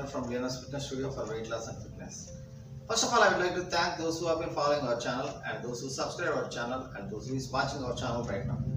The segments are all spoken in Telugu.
Leonard from Leonard's Fitness Studio for weight loss and fitness. First of all, I would like to thank those who have been following our channel and those who subscribe our channel and those who is watching our channel right now.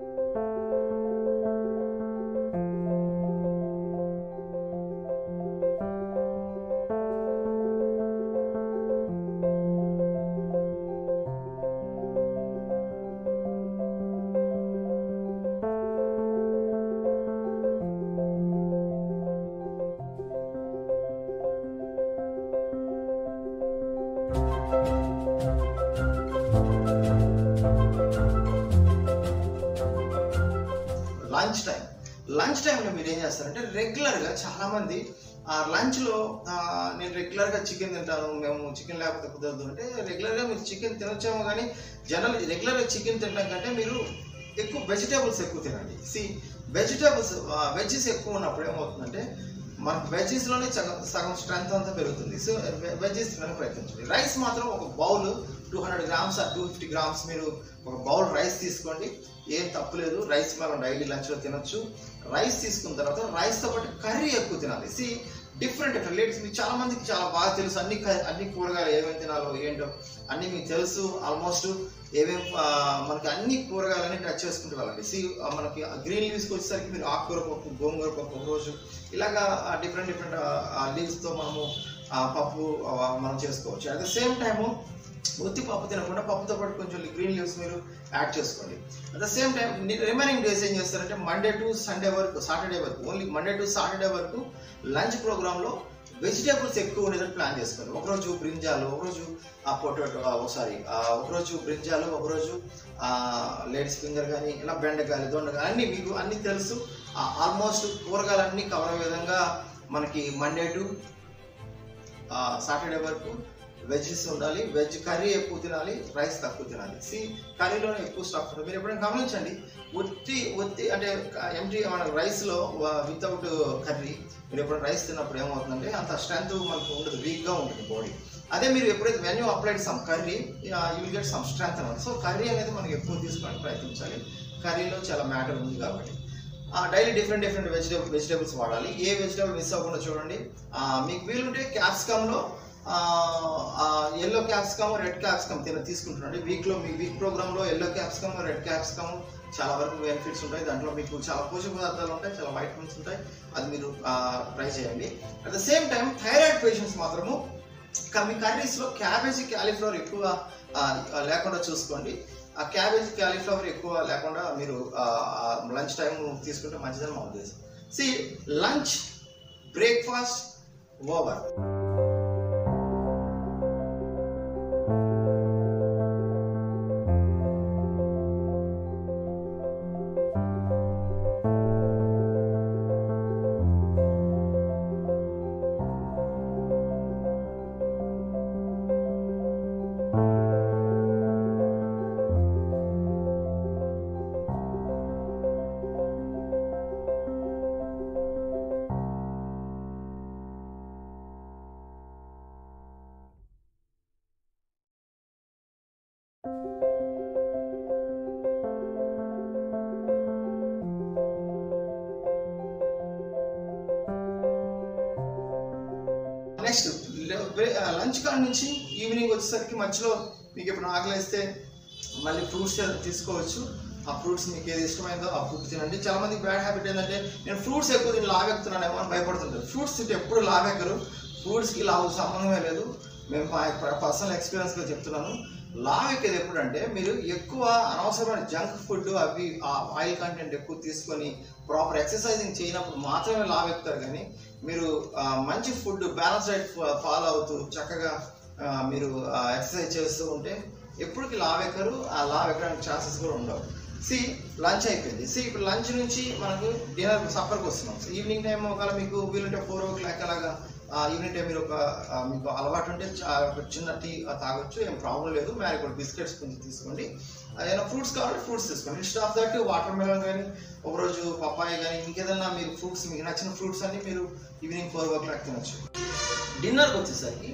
Lunch time lunch టైంలో మీరు ఏం చేస్తారంటే రెగ్యులర్గా చాలామంది ఆ లంచ్లో నేను రెగ్యులర్గా చికెన్ తింటాను మేము చికెన్ లేకపోతే కుదరదు అంటే రెగ్యులర్గా మీరు చికెన్ తినొచ్చాము కానీ జనరల్ రెగ్యులర్గా చికెన్ తినడం కంటే మీరు ఎక్కువ వెజిటేబుల్స్ ఎక్కువ తినండి సి వెజిటేబుల్స్ వెజ్జెస్ ఎక్కువ ఉన్నప్పుడు ఏమవుతుందంటే మనకు వెజ్జెస్లోనే సగం సగం స్ట్రెంత్ అంతా పెరుగుతుంది సో వెజ్జెస్ తినడానికి ప్రయత్నించండి రైస్ మాత్రం ఒక bowl two hundred grams two fifty grams మీరు ఒక బౌల్ రైస్ తీసుకోండి ఏం తప్పులేదు రైస్ మనం డైలీ లంచ్లో తినొచ్చు రైస్ తీసుకున్న తర్వాత రైస్తో పాటు కర్రీ ఎక్కువ తినాలి సి డిఫరెంట్ డిఫరెంట్ లేడీస్ మీకు చాలా మందికి చాలా బాగా తెలుసు అన్ని క- అన్ని కూరగాయలు ఏమేమి తినాలో ఏంటో అన్ని మీకు తెలుసు ఆల్మోస్ట్ ఏమేమి మనకి అన్ని కూరగాయలన్నీ టచ్ చేసుకుంటూ వెళ్ళండి సి మనకి గ్రీన్ లీవ్స్కి వచ్చేసరికి మీరు ఆకుకూర పప్పు గోంగూర పప్పు ఒక రోజు ఇలాగా డిఫరెంట్ డిఫరెంట్ లీవ్స్తో మనము ఆ, పప్పు ఆ, మనం చేసుకోవచ్చు అట్ ద సేమ్ టైము ఉత్తి పప్పు తినకుండా పప్పుతో పాటు కొంచెం గ్రీన్ లీవ్స్ మీరు యాడ్ చేసుకోండి at the same time remaining days ఏం చేస్తారంటే మండే టు సండే వరకు సాటర్డే వరకు ఓన్లీ మండే టు సాటర్డే వరకు లంచ్ ప్రోగ్రాంలో వెజిటేబుల్స్ ఎక్కువ ఉండేదని ప్లాన్ చేసుకోండి ఒకరోజు బ్రింజాలు ఒకరోజు ఆ పొటాటో ఒకసారి ఒకరోజు బ్రింజాలు ఒకరోజు లేడీస్ ఫింగర్ కానీ ఇలా బెండకాయలు దొండకాయలు అన్నీ మీకు అన్నీ తెలుసు ఆల్మోస్ట్ కూరగాయలన్నీ కవర్ అయ్యే విధంగా మనకి మండే టు సాటర్డే వరకు వెజ్జెస్ ఉండాలి వెజ్ కర్రీ ఎక్కువ తినాలి రైస్ తక్కువ తినాలి సి కర్రీలోనే ఎక్కువ స్టఫ్ ఉంటుంది మీరు ఎప్పుడైనా గమనించండి ఒత్తి ఒత్తి అంటే ఎంటీ మన రైస్లో వితౌట్ కర్రీ మీరు ఎప్పుడైనా రైస్ తిన్నప్పుడు ఏమవుతుందంటే అంత స్ట్రెంత్ మనకు ఉండదు వీక్గా ఉంటుంది బాడీ అదే మీరు ఎప్పుడైతే when you applied some curry you will get some strength అనమాట సో కర్రీ అనేది మనకి ఎక్కువ తీసుకోవడానికి ప్రయత్నించాలి కర్రీలో చాలా మ్యాటర్ ఉంది కాబట్టి daily different different vegetable vegetables వాడాలి ఏ వెజిటేబుల్ మిస్ అవ్వకుండా చూడండి ఆ, మీకు వీలుంటే క్యాప్సికమ్లో ఎల్లో క్యాప్సికమ్ రెడ్ క్యాప్సికమ్ తిన తీసుకుంటున్నాండి వీక్లో మీ వీక్ ప్రోగ్రామ్లో ఎల్లో క్యాప్సికమ్ రెడ్ క్యాప్సికమ్ చాలా వరకు బెనిఫిట్స్ ఉంటాయి దాంట్లో మీకు చాలా పోషక పదార్థాలు ఉంటాయి చాలా వైటమిన్స్ ఉంటాయి అది మీరు ట్రై చేయండి at the same time thyroid patients మాత్రము క- మీ కర్రీస్లో క్యాబేజీ క్యాలీఫ్లవర్ ఎక్కువ ఆ, ఆ, లేకుండా చూసుకోండి ఆ క్యాబేజీ క్యాలీఫ్లవర్ ఎక్కువ లేకుండా మీరు లంచ్ టైం తీసుకుంటే మంచిదని మా ఉద్దేశం see lunch breakfast over next lunch కాడ నుంచి ఈవినింగ్ వచ్చేసరికి మధ్యలో మీకు ఇప్పుడు ఆకలిస్తే మళ్ళీ ఫ్రూట్స్ తీసుకోవచ్చు ఆ ఫ్రూట్స్ మీకు ఏది ఇష్టమైందో ఆ ఫ్రూట్ తినండి చాలా మందికి బ్యాడ్ హ్యాబిట్ ఏంటంటే నేను ఫ్రూట్స్ ఎక్కువ తిని లావెక్కుతున్నానేమో అని భయపడుతుంటారు ఫ్రూట్స్ తింటే ఎప్పుడు లావెక్కరు ఫ్రూట్స్కి లావు సంబంధమే లేదు మేము మా పర్సనల్ ఎక్స్పీరియన్స్గా చెప్తున్నాను లావ్ ఎక్కేది ఎప్పుడంటే మీరు ఎక్కువ అనవసరమైన జంక్ ఫుడ్ అవి ఆ ఆయిల్ కంటెంట్ ఎక్కువ తీసుకొని ప్రాపర్ ఎక్సర్సైజింగ్ చేయనప్పుడు మాత్రమే లావ్ ఎక్కుతారు కానీ మీరు ఆ, మంచి ఫుడ్ బ్యాలెన్స్ డైట్ ఫాలో అవుతూ చక్కగా ఆ, మీరు ఎక్సర్సైజ్ చేస్తూ ఉంటే ఎప్పటికి లావ్ ఎక్కరు ఆ లావ్ ఎక్కడానికి ఛాన్సెస్ కూడా ఉండవు సి లంచ్ అయిపోయింది సి ఇప్పుడు లంచ్ నుంచి మనకు డిన్నర్ సఫర్కి వస్తున్నాం సో ఈవినింగ్ టైం ఒకవేళ మీకు వీలుంటే ఫోర్ ఓ క్లాక్ అలాగా ఈవినింగ్ టైం మీరు ఒక ఆ, మీకు అలవాటు ఉంటే చా- ఒక చిన్న టీ తాగొచ్చు ఏం ప్రాబ్లం లేదు మ్యారిగోల్డ్ బిస్కెట్స్ కొంచెం తీసుకోండి ఏదైనా ఫ్రూట్స్ కావాలంటే ఫ్రూట్స్ తీసుకోండి instead of that watermelon కానీ ఒకరోజు పప్పాయ కానీ ఇంకేదన్నా మీరు ఫ్రూట్స్ మీకు నచ్చిన ఫ్రూట్స్ అన్ని మీరు ఈవినింగ్ ఫోర్ ఓ క్లాక్ తినొచ్చు డిన్నర్కి వచ్చేసరికి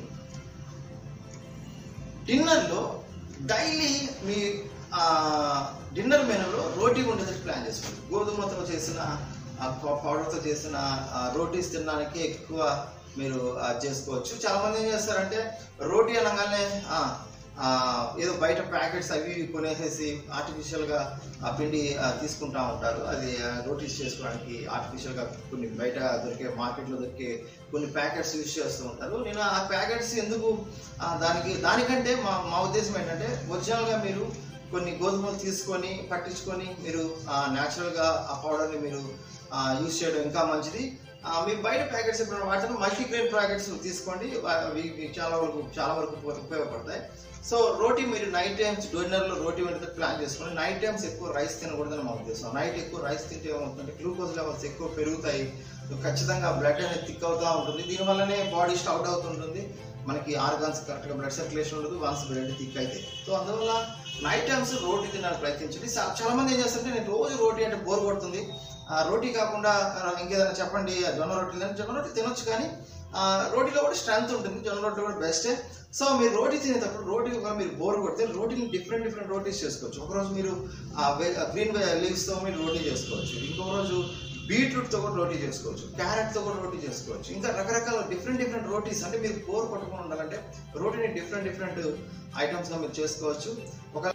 డిన్నర్లో డైలీ మీ డిన్నర్ మెనూలో రోటీ ఉండేటట్టు ప్లాన్ చేసుకోండి గోధుమతో చేసిన పౌడర్తో చేసిన రోటీస్ తినడానికి ఎక్కువ మీరు ఆ, చేసుకోవచ్చు చాలా మంది ఏం చేస్తారంటే రోటీ అనగానే ఆ, ఆ, ఏదో బయట ప్యాకెట్స్ అవి ఇవి కొనేసేసి ఆర్టిఫిషియల్గా ఆ పిండి ఆ, తీసుకుంటా ఉంటారు అది ఆ, రోటీస్ చేసుకోవడానికి ఆర్టిఫిషియల్గా కొన్ని బయట దొరికే మార్కెట్లో దొరికే కొన్ని ప్యాకెట్స్ యూజ్ చేస్తూ ఉంటారు నేను ఆ ప్యాకెట్స్ ఎందుకు ఆ, దానికి దానికంటే మా మా ఉద్దేశం ఏంటంటే ఒరిజినల్గా మీరు కొన్ని గోధుమలు తీసుకొని పట్టించుకొని మీరు న్యాచురల్గా ఆ పౌడర్ని మీరు యూజ్ చేయడం ఇంకా మంచిది ఆ, మీరు బయట ప్యాకెట్స్ ఎప్పుడైనా వాడుతున్న మల్టీగ్రెయిన్ ప్యాకెట్స్ తీసుకోండి వా- అవి మీకు చాలా వరకు చాలా వరకు ఉప- ఉపయోగపడతాయి సో రోటీ మీరు నైట్ టైమ్స్ డిన్నర్లో రోటీ వండితే ప్లాన్ చేసుకొని నైట్ టైమ్స్ ఎక్కువ రైస్ తినకూడదని మా ఉద్దేశం నైట్ ఎక్కువ రైస్ తింటే ఏమవుతుందంటే గ్లూకోజ్ లెవెల్స్ ఎక్కువ పెరుగుతాయి ఖచ్చితంగా బ్లడ్ అనేది థిక్ అవుతూ ఉంటుంది దీనివల్లనే బాడీ స్టౌట్ అవుతుంటుంది మనకి ఆర్గాన్స్ కరెక్ట్గా బ్లడ్ సర్క్యులేషన్ ఉండదు వన్స్ బ్లడ్ థిక్ అయితే సో అందువల్ల నైట్ టైమ్స్ రోటీ తినడానికి ప్రయత్నించండి చా- చాలా మంది ఏం చేస్తారంటే నేను రోజు రోటీ అంటే బోర్ కొడుతుంది ఆ, రోటీ కాకుండా ఆ, ఇంకేదైనా చెప్పండి ఆ, జొన్న రొట్టెలు తినండి. జొన్న రొట్టె తినొచ్చు కానీ ఆ, రోటీలో కూడా స్ట్రెంత్ ఉంటుంది జొన్న రొట్టె కూడా బెస్టే సో మీరు రోటీ తినేటప్పుడు రోటీ కూడా మీరు బోర్ కొడితే రోటీని డిఫరెంట్ డిఫరెంట్ రోటీస్ చేసుకోవచ్చు ఒకరోజు మీరు గ్రీన్ లీవ్స్తో మీరు రోటీ చేసుకోవచ్చు ఇంకొక రోజు బీట్రూట్తో కూడా రోటీ చేసుకోవచ్చు క్యారెట్తో కూడా రోటీ చేసుకోవచ్చు ఇంకా రకరకాల డిఫరెంట్ డిఫరెంట్ రోటీస్ అంటే మీరు బోర్ కొట్టకుండా ఉండాలంటే రోటీని డిఫరెంట్ డిఫరెంట్ ఐటమ్స్గా మీరు చేసుకోవచ్చు ఒక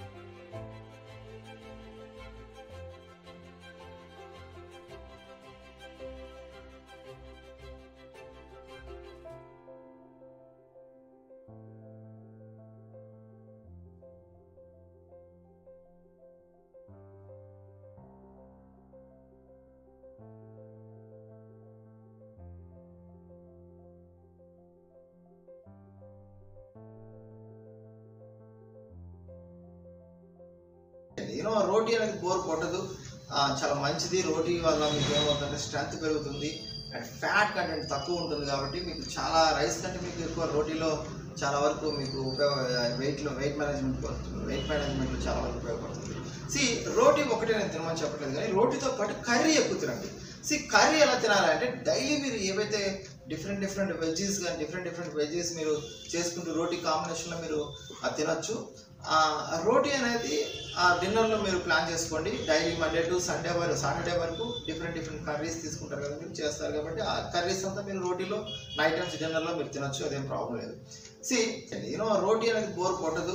యూనో రోటీ అనేది బోర్ కొట్టదు ఆ, చాలా మంచిది రోటీ వల్ల మీకు ఏమవుతుందంటే స్ట్రెంత్ పెరుగుతుంది అండ్ ఫ్యాట్ కంటెంట్ తక్కువ ఉంటుంది కాబట్టి మీకు చాలా రైస్ కంటే మీకు ఎక్కువ రోటీలో చాలా వరకు మీకు ఉపయోగ వెయిట్లో వెయిట్ మేనేజ్మెంట్ వెయిట్ మేనేజ్మెంట్లో చాలా వరకు ఉపయోగపడుతుంది సి రోటీ ఒకటే నేను తినమని చెప్పట్లేదు కానీ రోటీతో పాటు కర్రీ ఎక్కువ తినండి సి కర్రీ ఎలా తినాలి అంటే డైలీ మీరు ఏవైతే డిఫరెంట్ డిఫరెంట్ వెజ్జెస్ కానీ డిఫరెంట్ డిఫరెంట్ వెజ్జెస్ మీరు చేసుకుంటూ రోటీ కాంబినేషన్లో మీరు అది తినొచ్చు ఆ, రోటీ అనేది ఆ డిన్నర్లో మీరు ప్లాన్ చేసుకోండి డైలీ మండే టు సండే వరకు సాటర్డే వరకు డిఫరెంట్ డిఫరెంట్ కర్రీస్ తీసుకుంటారు కదా మీరు చేస్తారు కాబట్టి ఆ కర్రీస్ అంతా మీరు రోటీలో నైట్ టైమ్స్ డిన్నర్లో మీరు తినొచ్చు అదేం ప్రాబ్లం లేదు సి యూనో రోటీ అనేది బోర్ కొట్టదు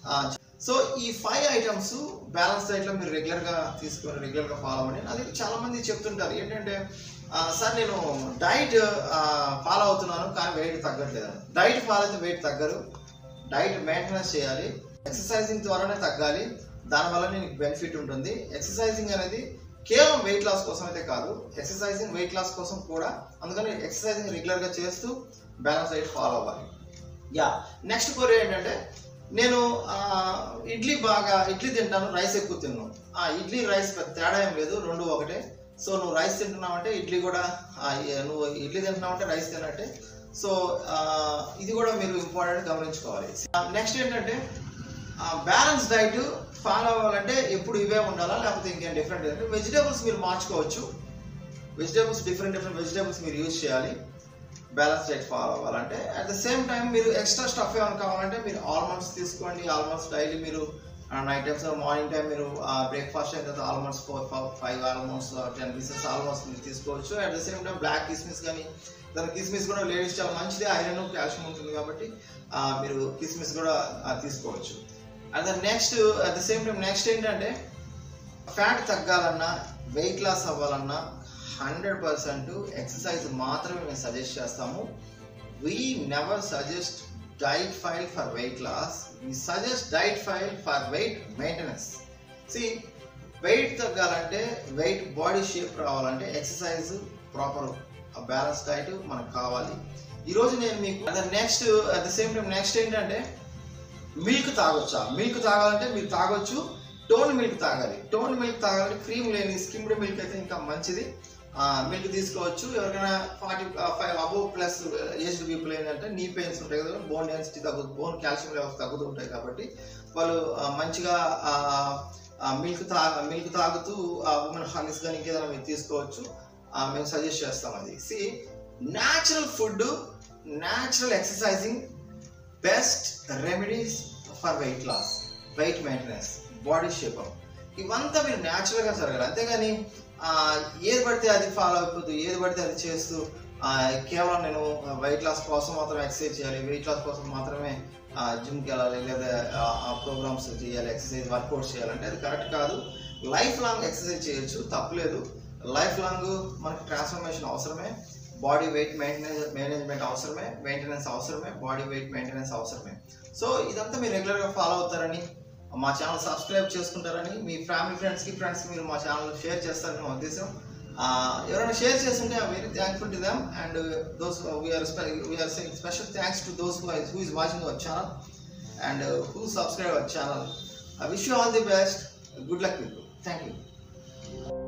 సో ఈ ఫైవ్ ఐటమ్స్ బ్యాలెన్స్ డైట్లో మీరు రెగ్యులర్గా తీసుకొని రెగ్యులర్గా ఫాలో అవ్వండి అది చాలా మంది చెప్తుంటారు ఏంటంటే ఆ, సార్ నేను డైట్ ఫాలో అవుతున్నాను కానీ వెయిట్ తగ్గట్లేదు డైట్ ఫాలో అయితే వెయిట్ తగ్గరు డైట్ మెయింటెనెన్స్ చేయాలి ఎక్సర్సైజింగ్ ద్వారానే తగ్గాలి దానివల్ల నీకు బెనిఫిట్ ఉంటుంది ఎక్సర్సైజింగ్ అనేది కేవలం వెయిట్ లాస్ కోసం అయితే కాదు ఎక్సర్సైజింగ్ వెయిట్ లాస్ కోసం కూడా అందుకని ఎక్సర్సైజింగ్ రెగ్యులర్గా చేస్తూ బ్యాలెన్స్ డైట్ ఫాలో అవ్వాలి యా నెక్స్ట్ కోరి ఏంటంటే నేను ఆ, ఇడ్లీ బాగా ఇడ్లీ తింటాను రైస్ ఎక్కువ తిన్నాను ఆ ఇడ్లీ రైస్ పెద్ద తేడా ఏం లేదు రెండు ఒకటే సో నువ్వు రైస్ తింటున్నావంటే ఇడ్లీ కూడా ఆ, ఏ- నువ్వు ఇడ్లీ తింటున్నావంటే రైస్ తిన్నట్టే సో ఆ, ఇది కూడా మీరు ఇంపార్టెంట్ గమనించుకోవాలి నెక్స్ట్ ఏంటంటే బ్యాలెన్స్ డైట్ ఫాలో అవ్వాలంటే ఎప్పుడు ఇవే ఉండాలా లేకపోతే ఇంకేం డిఫరెంట్ అంటే వెజిటేబుల్స్ మీరు మార్చుకోవచ్చు వెజిటేబుల్స్ డిఫరెంట్ డిఫరెంట్ వెజిటేబుల్స్ మీరు యూజ్ చేయాలి బ్యాలెన్స్ డైట్ ఫాలో అవ్వాలంటే అట్ ద సేమ్ టైం మీరు ఎక్స్ట్రా స్టఫ్ ఏమైనా కావాలంటే మీరు ఆల్మండ్స్ తీసుకోండి ఆల్మండ్స్ డైలీ మీరు నైట్ టైమ్స్ మార్నింగ్ టైం మీరు బ్రేక్ఫాస్ట్ అయిన తర్వాత almonds four five almost ten pieces almost మీరు తీసుకోవచ్చు at the same time black కిస్మిస్ కానీ దాని కిస్మిస్ కూడా లేడీస్ చాలా మంచిది ఐరన్ కాల్షియం ఉంటుంది కాబట్టి ఆ, మీరు కిస్మిస్ కూడా ఆ, తీసుకోవచ్చు at the next at the same time next ఏంటంటే ఫ్యాట్ తగ్గాలన్నా వెయిట్ లాస్ అవ్వాలన్నా హండ్రెడ్ పర్సెంట్ ఎక్సర్సైజ్ మాత్రమే మేము సజెస్ట్ చేస్తాము we never suggest diet file for weight loss we suggest diet file for weight maintenance see weight తగ్గాలంటే వెయిట్ బాడీ షేప్ రావాలంటే ఎక్సర్సైజ్ ప్రాపర్ బ్యాలెన్స్ డైట్ మనకు కావాలి ఈరోజు నేను మీకు next at the same time next ఏంటంటే మిల్క్ తాగొచ్చా మిల్క్ తాగాలంటే మీరు తాగొచ్చు టోన్ మిల్క్ తాగాలి టోన్ మిల్క్ తాగాలంటే క్రీమ్ లేని స్కిమ్డ్ మిల్క్ అయితే ఇంకా మంచిది మిల్క్ తీసుకోవచ్చు ఎవరికైనా forty five above plus aged people ఏంటంటే నీ పెయిన్స్ ఉంటాయి కదా బోన్ డెన్సిటీ తగ్గుతుంది బోన్ కాల్షియం లెవెల్స్ తగ్గుతూ ఉంటాయి కాబట్టి వాళ్ళు ఆ, మంచిగా మిల్క్ తా మిల్క్ తాగుతూ ఉమెన్ హార్లిక్స్ కానీ ఇంకేదైనా మీరు తీసుకోవచ్చు ఆ, మేము సజెస్ట్ చేస్తాం అది see natural food natural exercising best remedies for weight loss weight maintenance body shape ఇవంతా మీరు న్యాచురల్గా జరగాలి అంతేగాని ఆ, ఏది పడితే అది ఫాలో అయిపోతూ ఏది పడితే అది చేస్తూ ఆ, కేవలం నేను వెయిట్ లాస్ కోసం మాత్రమే ఎక్సర్సైజ్ చేయాలి వెయిట్ లాస్ కోసం మాత్రమే జిమ్కి వెళ్ళాలి లేదా ఆ ప్రోగ్రామ్స్ చేయాలి ఎక్సర్సైజ్ వర్కౌట్ చేయాలంటే అది కరెక్ట్ కాదు లైఫ్ లాంగ్ ఎక్సర్సైజ్ చేయొచ్చు తప్పలేదు లైఫ్ లాంగ్ మనకి ట్రాన్స్ఫర్మేషన్ అవసరమే బాడీ వెయిట్ మెయింటెనెన్స్ మేనేజ్మెంట్ అవసరమే మెయింటెనెన్స్ అవసరమే బాడీ వెయిట్ మెయింటెనెన్స్ అవసరమే సో ఇదంతా మీరు రెగ్యులర్గా ఫాలో అవుతారని మా ఛానల్ సబ్స్క్రైబ్ చేసుకుంటారని మీ ఫ్యామిలీ ఫ్రెండ్స్కి ఫ్రెండ్స్కి మీరు మా ఛానల్ షేర్ చేస్తారని మా ఉద్దేశం ఆ, ఎవరైనా షేర్ చేస్తుంటే I very thankful to them and those we're we're saying special thanks to those who is watching our channel and who subscribe our channel I wish you all the best good luck with thank you